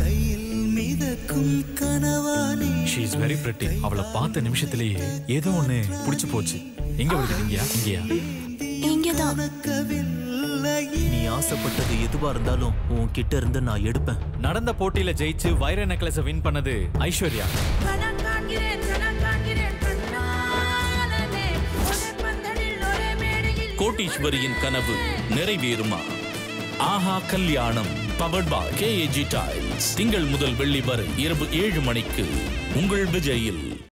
கையில் மிதக்கும் கனவானே ஷீ இஸ் வெரி பிரிட்டி அவளை பார்த்த நிமிஷத்திலேயே ஏதோ ஒண்ணு புடிச்சு போச்சு எங்க வருது இங்கயா இங்கயா இங்கதான் கனக்கவில்லையே நீ ஆசைப்பட்டது எதுவா இருந்தாலும் உன் கிட்ட இருந்து நான் எடுப்பேன் நடந்த போட்டியில ஜெயிச்சு வைர நெக்லஸ வின் பண்ணது ஐஸ்வர்யா கணம் காண்கிறேன் கணம் காண்கிறேன் கண்ணாலனே ஒரே பந்தலில் ஒரே மேடையில் கோட்டீஸ்வரியின் கனவு நிறைவேறுமா ஆஹா கல்யாணம் பவர்ட் பை கேஏஜி டைல்ஸ் திங்கள் முதல் வெள்ளி வரை இரவு ஏழு மணிக்கு உங்கள் விஜயில்